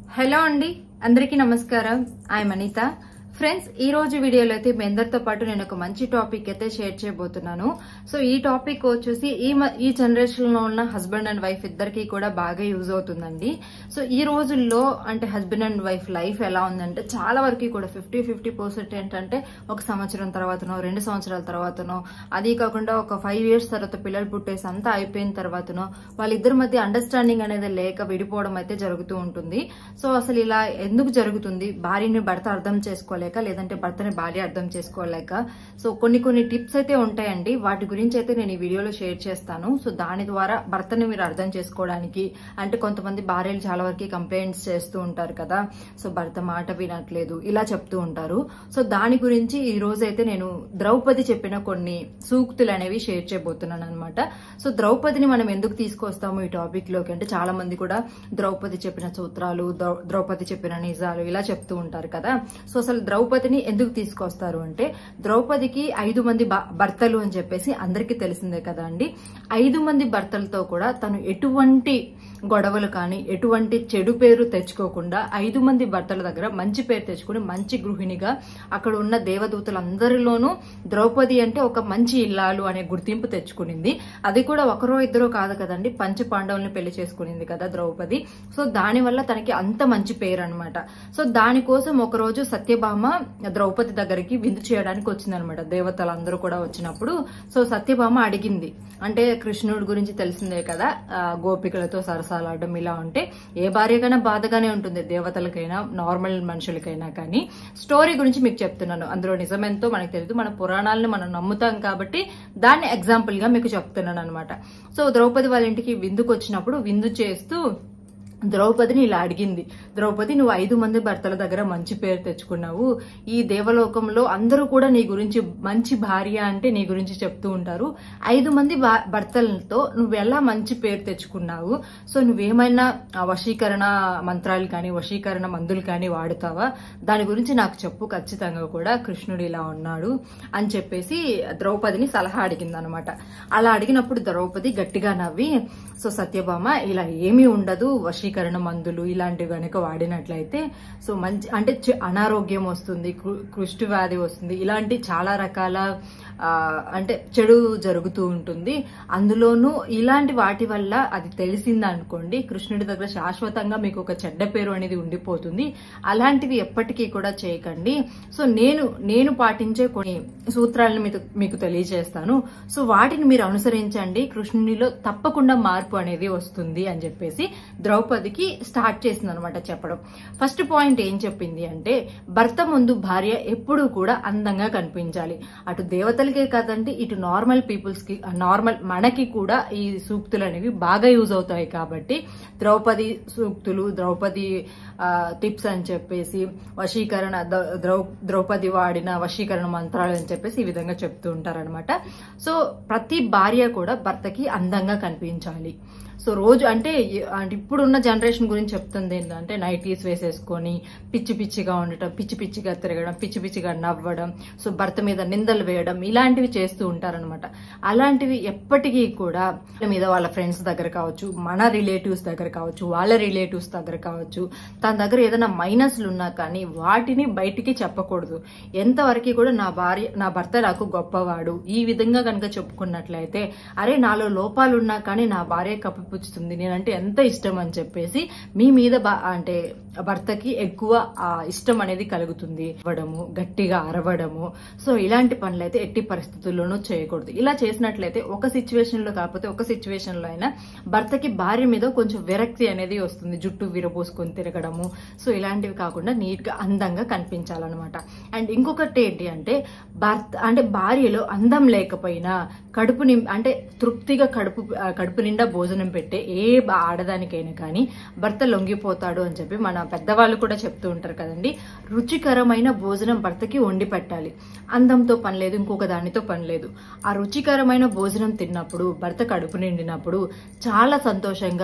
hello అండి అందరికీ నమస్కారం ఐ అనిత ఫ్రెండ్స్ ఈ రోజు వీడియోలో అయితే మీ అందరితో పాటు నేను ఒక మంచి టాపిక్ అయితే షేర్ చేయబోతున్నాను సో ఈ టాపిక్ వచ్చేసి ఈ మ- ఈ జనరేషన్ లో ఉన్న హస్బెండ్ అండ్ వైఫ్ ఇద్దరికి కూడా బాగా యూజ్ అవుతుందండి సో ఈ రోజుల్లో అంటే హస్బెండ్ అండ్ వైఫ్ లైఫ్ ఎలా ఉందంటే చాలా వరకు కూడా ఫిఫ్టీ ఫిఫ్టీ పర్సెంట్ ఏంటంటే ఒక సంవత్సరం తర్వాతనో రెండు సంవత్సరాల తర్వాతనో అది కాకుండా ఒక ఫైవ్ ఇయర్స్ తర్వాత పిల్లలు పుట్టేసి అంతా అయిపోయిన తర్వాతనో వాళ్ళిద్దరి మధ్య అండర్స్టాండింగ్ అనేది లేక విడిపోవడం అయితే జరుగుతూ ఉంటుంది సో అసలు ఇలా ఎందుకు జరుగుతుంది భార్యని భర్త అర్థం చేసుకోలేక లేదంటే భర్తని భార్య అర్థం చేసుకోలేక సో కొన్ని కొన్ని టిప్స్ అయితే ఉంటాయండి వాటి గురించి అయితే నేను ఈ వీడియోలో షేర్ చేస్తాను సో దాని ద్వారా భర్తని మీరు అర్థం చేసుకోవడానికి అంటే కొంతమంది భార్యలు చాలా వరకు కంప్లైంట్స్ చేస్తూ ఉంటారు కదా సో భర్త మాట వినట్లేదు ఇలా చెప్తూ ఉంటారు సో దాని గురించి ఈ రోజు అయితే నేను ద్రౌపది చెప్పిన కొన్ని సూక్తులు అనేవి షేర్ చేయబోతున్నాను అనమాట సో ద్రౌపదిని మనం ఎందుకు తీసుకొస్తాము ఈ టాపిక్ లోకి అంటే చాలా మంది కూడా ద్రౌపది చెప్పిన సూత్రాలు ద్రౌ- ద్రౌపది చెప్పిన నిజాలు ఇలా చెప్తూ ఉంటారు కదా సో అసలు ద్రౌపదిని ఎందుకు తీసుకొస్తారు అంటే ద్రౌపదికి ఐదు మంది భ- భర్తలు అని చెప్పేసి అందరికీ తెలిసిందే కదా అండి ఐదు మంది భర్తలతో కూడా తను ఎటువంటి గొడవలు కానీ ఎటువంటి చెడు పేరు తెచ్చుకోకుండా ఐదు మంది భర్తల దగ్గర మంచి పేరు తెచ్చుకుని మంచి గృహిణిగా అక్కడ ఉన్న దేవదూతలందరిలోనూ ద్రౌపది అంటే ఒక మంచి ఇల్లాలు అనే గుర్తింపు తెచ్చుకునింది అది కూడా ఒకరో ఇద్దరో కాదు కదండి పంచ పాండవుల్ని పెళ్లి చేసుకునింది కదా ద్రౌపది సో దానివల్ల తనకి అంత మంచి పేరు అనమాట సో దానికోసం ఒకరోజు సత్యభామ ద్రౌపది దగ్గరికి విందు చేయడానికి వచ్చిందనమాట దేవతలందరూ కూడా వచ్చినప్పుడు సో సత్యభామ అడిగింది అంటే కృష్ణుడి గురించి తెలిసిందే కదా ఆ, గోపికలతో సరసాలాడడం ఇలా ఉంటే ఏ భార్యకైనా బాధగానే ఉంటుంది దేవతలకైనా నార్మల్ మనుషులకైనా కానీ స్టోరీ గురించి మీకు చెప్తున్నాను అందులో నిజమెంతో మనకు తెలియదు మన పురాణాలను మనం నమ్ముతాం కాబట్టి దాన్ని ఎగ్జాంపుల్ గా మీకు చెప్తున్నాను అనమాట సో ద్రౌపది వాళ్ళ ఇంటికి విందుకు వచ్చినప్పుడు విందు చేస్తూ ద్రౌపదిని ఇలా అడిగింది ద్రౌపది నువ్వు ఐదు మంది భర్తల దగ్గర మంచి పేరు తెచ్చుకున్నావు ఈ దేవలోకంలో అందరూ కూడా నీ గురించి మంచి భార్య అంటే నీ గురించి చెప్తూ ఉంటారు ఐదు మంది భా- భర్తలతో నువ్వు ఎలా మంచి పేరు తెచ్చుకున్నావు సో నువ్వేమైనా ఆ వశీకరణ మంత్రాలు కానీ వశీకరణ మందులు కానీ వాడుతావా దాని గురించి నాకు చెప్పు ఖచ్చితంగా కూడా కృష్ణుడు ఇలా ఉన్నాడు అని చెప్పేసి ద్రౌపదిని సలహా అడిగింది అనమాట అలా అడిగినప్పుడు ద్రౌపది గట్టిగా నవ్వి సో సత్యభామ ఇలా ఏమీ ఉండదు వశీకరణ మందులు ఇలాంటివి కనుక వాడినట్లయితే సో మంచి అంటే చె- అనారోగ్యం వస్తుంది కృ- కృష్టి వ్యాధి వస్తుంది ఇలాంటి చాలా రకాల ఆ, అంటే చెడు జరుగుతూ ఉంటుంది అందులోనూ ఇలాంటి వాటి వల్ల అది తెలిసిందనుకోండి కృష్ణుడి దగ్గర శాశ్వతంగా మీకు ఒక చెడ్డ పేరు అనేది ఉండిపోతుంది అలాంటివి ఎప్పటికీ కూడా చేయకండి సో నేను నేను పాటించే కొన్ని సూత్రాలను మీకు మీకు తెలియజేస్తాను సో వాటిని మీరు అనుసరించండి కృష్ణునిలో తప్పకుండా మార్పు అనేది వస్తుంది అని చెప్పేసి ద్రౌపదికి స్టార్ట్ చేసింది అనమాట చెప్పడం ఫస్ట్ పాయింట్ ఏం చెప్పింది అంటే భర్త ముందు భార్య ఎప్పుడూ కూడా అందంగా కనిపించాలి అటు దేవతలకే కాదండి ఇటు నార్మల్ పీపుల్స్ కి నార్మల్ మనకి కూడా ఈ సూక్తులు అనేవి బాగా యూజ్ అవుతాయి కాబట్టి ద్రౌపది సూక్తులు ద్రౌపది టిప్స్ అని చెప్పేసి వశీకరణ ద- ద్రౌ ద్రౌపది వాడిన వశీకరణ మంత్రాలు అని చెప్పేసి ఈ విధంగా చెప్తూ ఉంటారనమాట సో ప్రతి భార్య కూడా భర్తకి అందంగా కనిపించాలి సో రోజు అంటే ఈ- అంటే ఇప్పుడున్న జనరేషన్ గురించి చెప్తుంది ఏంటంటే నైటీస్ వేసేసుకొని పిచ్చి పిచ్చిగా ఉండటం పిచ్చి పిచ్చిగా తిరగడం పిచ్చి పిచ్చిగా నవ్వడం సో భర్త మీద నిందలు వేయడం ఇలాంటివి చేస్తూ ఉంటారనమాట అలాంటివి ఎప్పటికీ కూడా వాళ్ళ మీద వాళ్ళ ఫ్రెండ్స్ దగ్గర కావచ్చు మన రిలేటివ్స్ దగ్గర కావచ్చు వాళ్ళ రిలేటివ్స్ దగ్గర కావచ్చు తన దగ్గర ఏదైనా మైనస్లు ఉన్నా కానీ వాటిని బయటికి చెప్పకూడదు ఎంతవరకు కూడా నా భార్య నా భర్త నాకు గొప్పవాడు ఈ విధంగా కనుక చెప్పుకున్నట్లయితే అరే నాలో లోపాలు ఉన్నా కానీ నా భార్య కప్పిపుచ్చుతుంది నేనంటే ఎంత ఇష్టం అని చెప్పేసి మీ మీద బా- అంటే భర్తకి ఎక్కువ ఆ ఇష్టం అనేది కలుగుతుంది ఇవ్వడము గట్టిగా అరవడము సో ఇలాంటి పనులైతే ఎట్టి పరిస్థితుల్లోనూ చేయకూడదు ఇలా చేసినట్లయితే ఒక సిచ్యువేషన్ లో కాకపోతే ఒక సిచ్యువేషన్ లో అయినా భర్తకి భార్య మీద కొంచెం విరక్తి అనేది వస్తుంది జుట్టు విరబోసుకొని తిరగడము సో ఇలాంటివి కాకుండా నీట్ గా అందంగా కనిపించాలన్నమాట అండ్ ఇంకొకటి ఏంటి అంటే భర్త అంటే భార్యలో అందం లేకపోయినా కడుపు నిం అంటే తృప్తిగా కడుపు ఆ, కడుపు నిండా భోజనం పెట్టే ఏ బా- ఆడదానికైనా కానీ భర్త లొంగిపోతాడు అని చెప్పి మన పెద్దవాళ్ళు కూడా చెప్తూ ఉంటారు కదండి రుచికరమైన భోజనం భర్తకి వండి పెట్టాలి అందంతో పని లేదు ఇంకొక దానితో పని లేదు ఆ రుచికరమైన భోజనం తిన్నప్పుడు భర్త కడుపు నిండినప్పుడు చాలా సంతోషంగా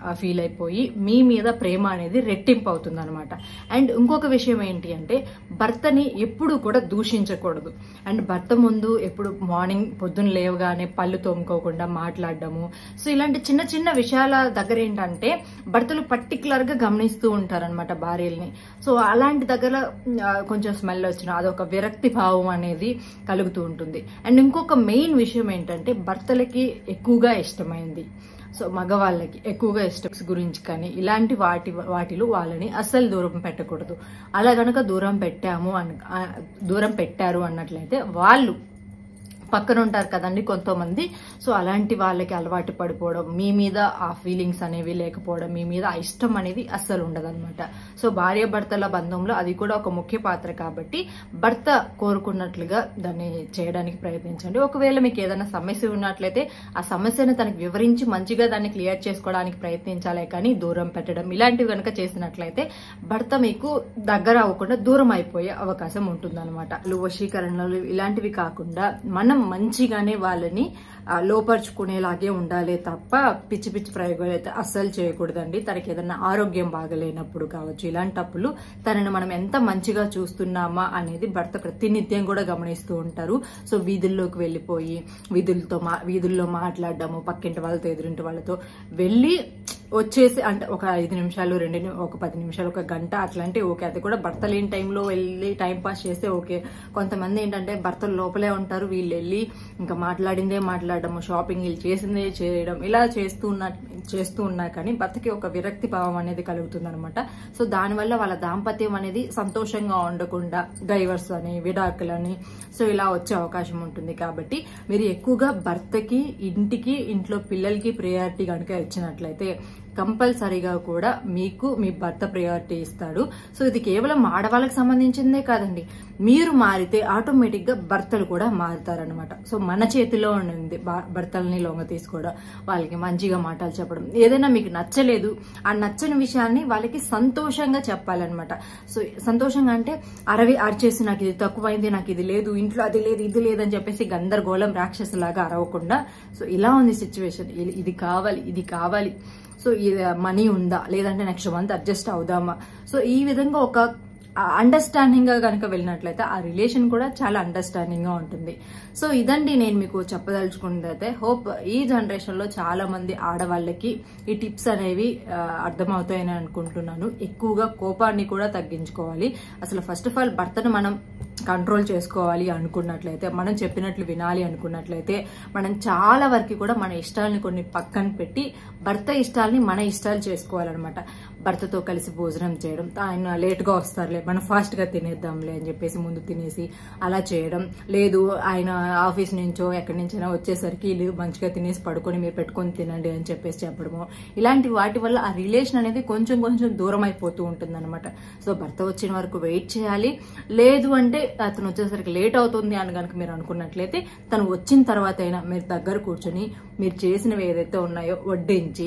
ఫీల్ అయిపోయి మీ మీద ప్రేమ అనేది రెట్టింపు అవుతుంది అనమాట అండ్ ఇంకొక విషయం ఏంటి అంటే భర్తని ఎప్పుడు కూడా దూషించకూడదు అండ్ భర్త ముందు ఎప్పుడు మార్నింగ్ పొద్దున్న లేవగానే పళ్ళు తోముకోకుండా మాట్లాడడము సో ఇలాంటి చిన్న చిన్న విషయాల దగ్గర ఏంటంటే భర్తలు పర్టికులర్ గా గమనిస్తూ ఉంటారనమాట భార్యల్ని సో అలాంటి దగ్గర ఆ, కొంచెం స్మెల్ వచ్చిన అదొక విరక్తి భావం అనేది కలుగుతూ ఉంటుంది అండ్ ఇంకొక మెయిన్ విషయం ఏంటంటే భర్తలకి ఎక్కువగా ఇష్టమైంది సో మగవాళ్ళకి ఎక్కువగా ఇష్టం గురించి కానీ ఇలాంటి వాటి వాటిలో వాళ్ళని అస్సలు దూరం పెట్టకూడదు అలా గనక దూరం పెట్టాము అన్ ఆ, దూరం పెట్టారు అన్నట్లయితే వాళ్ళు పక్కన ఉంటారు కదండి కొంతమంది సో అలాంటి వాళ్ళకి అలవాటు పడిపోవడం మీ మీద ఆ ఫీలింగ్స్ అనేవి లేకపోవడం మీ మీద ఆ ఇష్టం అనేది అస్సలు ఉండదన్నమాట సో భార్య భర్తల బంధంలో అది కూడా ఒక ముఖ్య పాత్ర కాబట్టి భర్త కోరుకున్నట్లుగా దాన్ని చేయడానికి ప్రయత్నించండి ఒకవేళ మీకు ఏదైనా సమస్య ఉన్నట్లయితే ఆ సమస్యను తనకి వివరించి మంచిగా దాన్ని క్లియర్ చేసుకోవడానికి ప్రయత్నించాలే కానీ దూరం పెట్టడం ఇలాంటివి కనుక చేసినట్లయితే భర్త మీకు దగ్గర అవ్వకుండా దూరం అయిపోయే అవకాశం ఉంటుందన్నమాట వశీకరణలు ఇలాంటివి కాకుండా మనం మంచిగానే వాళ్ళని ఆ, లోపరుచుకునేలాగే ఉండాలి తప్ప పిచ్చి పిచ్చి ప్రయోగాలు అయితే అస్సలు చేయకూడదండి తనకి ఏదైనా ఆరోగ్యం బాగలేనప్పుడు కావచ్చు ఇలాంటప్పుడు తనని మనం ఎంత మంచిగా చూస్తున్నామా అనేది భర్త ప్రతినిత్యం కూడా గమనిస్తూ ఉంటారు సో వీధుల్లోకి వెళ్ళిపోయి వీధులతో మా వీధుల్లో మాట్లాడడము పక్కింటి వాళ్ళతో ఎదురింటి వాళ్ళతో వెళ్ళి వచ్చేసి అంటే ఒక ఐదు నిమిషాలు రెండు ని- ఒక పది నిమిషాలు ఒక గంట అట్లాంటి ఓకే అది కూడా భర్త లేని టైంలో వెళ్ళి టైం పాస్ చేస్తే ఓకే కొంతమంది ఏంటంటే భర్తలు లోపలే ఉంటారు వీళ్ళు వెళ్ళి ఇంకా మాట్లాడిందే మాట్లాడడము షాపింగ్ వీళ్ళు చేసిందే చేయడం ఇలా చేస్తూ ఉన్న చేస్తూ ఉన్నా కానీ భర్తకి ఒక విరక్తి భావం అనేది కలుగుతుంది అనమాట సో దానివల్ల వాళ్ళ దాంపత్యం అనేది సంతోషంగా ఉండకుండా డైవర్స్ అని విడాకులని సో ఇలా వచ్చే అవకాశం ఉంటుంది కాబట్టి మీరు ఎక్కువగా భర్తకి ఇంటికి ఇంట్లో పిల్లలకి ప్రియారిటీ కనుక ఇచ్చినట్లయితే కంపల్సరీగా కూడా మీకు మీ భర్త ప్రయారిటీ ఇస్తాడు సో ఇది కేవలం ఆడవాళ్ళకి సంబంధించిందే కాదండి మీరు మారితే ఆటోమేటిక్ గా భర్తలు కూడా మారుతారనమాట సో మన చేతిలో ఉంది భ- భర్తల్ని లొంగ తీసుకోవడం వాళ్ళకి మంచిగా మాటలు చెప్పడం ఏదైనా మీకు నచ్చలేదు ఆ నచ్చని విషయాన్ని వాళ్ళకి సంతోషంగా చెప్పాలన్నమాట సో సంతోషంగా అంటే అరవి అరిచేసి నాకు ఇది తక్కువైంది నాకు ఇది లేదు ఇంట్లో అది లేదు ఇది లేదని చెప్పేసి గందరగోళం రాక్షసులాగా అరవకుండా సో ఇలా ఉంది సిచ్యువేషన్ ఇది కావాలి ఇది కావాలి సో ఇది మనీ ఉందా లేదంటే నెక్స్ట్ మంత్ అడ్జస్ట్ అవుదామా సో ఈ విధంగా ఒక అండర్స్టాండింగ్ గా కనుక వెళ్ళినట్లయితే ఆ రిలేషన్ కూడా చాలా అండర్స్టాండింగ్ గా ఉంటుంది సో ఇదండి నేను మీకు చెప్పదలుచుకున్నది అయితే హోప్ ఈ జనరేషన్ లో చాలా మంది ఆడవాళ్ళకి ఈ టిప్స్ అనేవి ఆ, అర్థమవుతాయని అనుకుంటున్నాను ఎక్కువగా కోపాన్ని కూడా తగ్గించుకోవాలి అసలు ఫస్ట్ ఆఫ్ ఆల్ భర్తను మనం కంట్రోల్ చేసుకోవాలి అనుకున్నట్లయితే మనం చెప్పినట్లు వినాలి అనుకున్నట్లయితే మనం చాలా వరకు కూడా మన ఇష్టాలని కొన్ని పక్కన పెట్టి భర్త ఇష్టాలని మన ఇష్టాలు చేసుకోవాలన్నమాట భర్తతో కలిసి భోజనం చేయడం ఆయన లేట్గా వస్తారులే మనం ఫాస్ట్గా తినేద్దాంలే అని చెప్పేసి ముందు తినేసి అలా చేయడం లేదు ఆయన ఆఫీస్ నుంచో ఎక్కడి నుంచైనా వచ్చేసరికి వీళ్ళు మంచిగా తినేసి పడుకొని మీరు పెట్టుకొని తినండి అని చెప్పేసి చెప్పడము ఇలాంటి వాటి వల్ల ఆ రిలేషన్ అనేది కొంచెం కొంచెం దూరం అయిపోతూ ఉంటుంది అనమాట సో భర్త వచ్చిన వరకు వెయిట్ చేయాలి లేదు అంటే అతను వచ్చేసరికి లేట్ అవుతుంది అని కనుక మీరు అనుకున్నట్లయితే తను వచ్చిన తర్వాత అయినా మీరు దగ్గర కూర్చొని మీరు చేసినవి ఏదైతే ఉన్నాయో వడ్డించి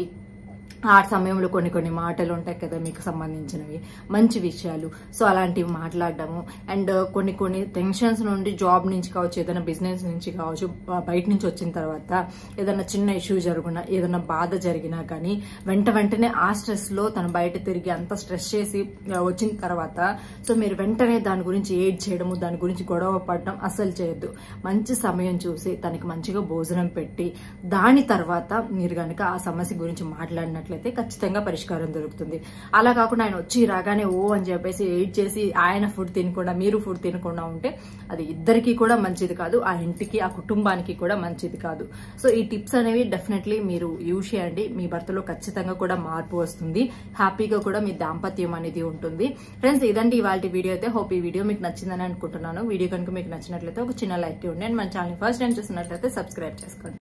ఆ సమయంలో కొన్ని కొన్ని మాటలు ఉంటాయి కదా మీకు సంబంధించినవి మంచి విషయాలు సో అలాంటివి మాట్లాడడము అండ్ కొన్ని కొన్ని టెన్షన్స్ నుండి జాబ్ నుంచి కావచ్చు ఏదైనా బిజినెస్ నుంచి కావచ్చు బ- బయట నుంచి వచ్చిన తర్వాత ఏదైనా చిన్న ఇష్యూ జరుగునా ఏదైనా బాధ జరిగినా కానీ వెంట వెంటనే ఆ స్ట్రెస్ లో తను బయట తిరిగి అంత స్ట్రెస్ చేసి ఆ, వచ్చిన తర్వాత సో మీరు వెంటనే దాని గురించి ఏడ్ చేయడము దాని గురించి గొడవ పడడం అస్సలు చేయొద్దు మంచి సమయం చూసి తనకి మంచిగా భోజనం పెట్టి దాని తర్వాత మీరు కనుక ఆ సమస్య గురించి మాట్లాడినట్లయితే ఖచ్చితంగా పరిష్కారం దొరుకుతుంది అలా కాకుండా ఆయన వచ్చి రాగానే ఓ అని చెప్పేసి ఎయిట్ చేసి ఆయన ఫుడ్ తినకుండా మీరు ఫుడ్ తినకుండా ఉంటే అది ఇద్దరికి కూడా మంచిది కాదు ఆ ఇంటికి ఆ కుటుంబానికి కూడా మంచిది కాదు సో ఈ టిప్స్ అనేవి డెఫినెట్లీ మీరు యూజ్ చేయండి మీ భర్తలో ఖచ్చితంగా కూడా మార్పు వస్తుంది హ్యాపీగా కూడా మీ దాంపత్యం అనేది ఉంటుంది ఫ్రెండ్స్ ఇదండి ఇవాళ వీడియో అయితే హోప్ ఈ వీడియో మీకు నచ్చిందని అనుకుంటున్నాను వీడియో కనుక మీకు నచ్చినట్లయితే ఒక చిన్న లైక్ ఇవ్వండి అండ్ మన ఛానల్ ఫస్ట్ టైం చూసినట్లయితే సబ్స్క్రైబ్ చేసుకోండి